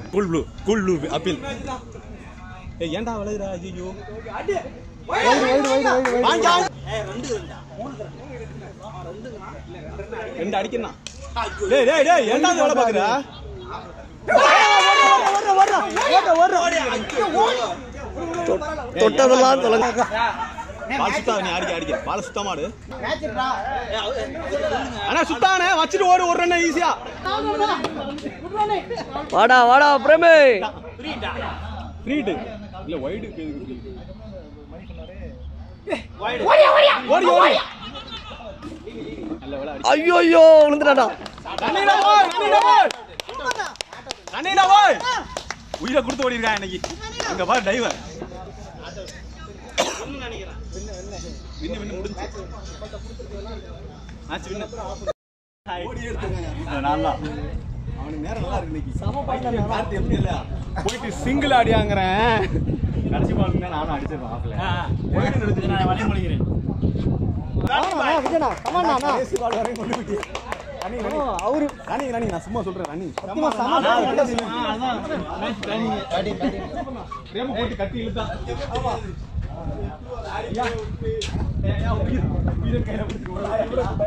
Cool blue cool blue appeal ஏய் ஏன்டா விளையுறா ஐயோ வாங்க ரெண்டு அடிக்கணும் டேய் டேய் டேய் ஏன்டா இந்த வேலை பாக்குறா தொட்டதெல்லாம் தொலைங்க பால் சுத்தா நீ அடிக்க அடிக்க பால் சுத்தமா ஆடு அண்ணா சுத்தானே வச்சுட்டு ஓடு ஒரு ரன் ஈஸியா வாடா வாடா பிரேமே ஃப்ரீட்டு இல்ல வைடு ஓடி ஓடி நல்ல வேலை அடி ஐயோ ஐயோ விழுந்துட்டாடா ரன்னிடா போய் ரன்னிடா போய் ரன்னிடா போய் உயிரை கொடுத்து ஓடி இருக்கான் இன்னைக்கு அங்க பாரு டிரைவர் வின்னு வின்னு முடிஞ்சு மேட்ச் வின்னு நான் தான் அவனுக்கு நேரம் நல்லா இருக்கு இன்னைக்கு பார்த்து எப்படி இல்ல போயிட்டு சிங்கிள் ஆடியாங்கிறேன் கடைசி பால் நானும் அடிச்சிருப்பேன் ஆஃப்ல போயிட்டு நிறுத்தி நான் வழி முடிக்கிறேன் கடைசி பால் வரையும் கொண்டு போயிட்டு ரன்னிங் ரன்னிங் அவரு ரன்னிங் ரன்னிங் நான் சும்மா சொல்றேன் ரன்னிங் பிரேம போட்டு கட்டி இழுத்தான் ஐயா. ஐயா, உயிர் உயிரை கையில பிடிச்சு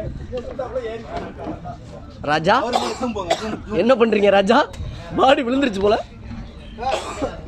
ராஜா என்ன பண்றீங்க ராஜா பாடி விழுந்துருச்சு போல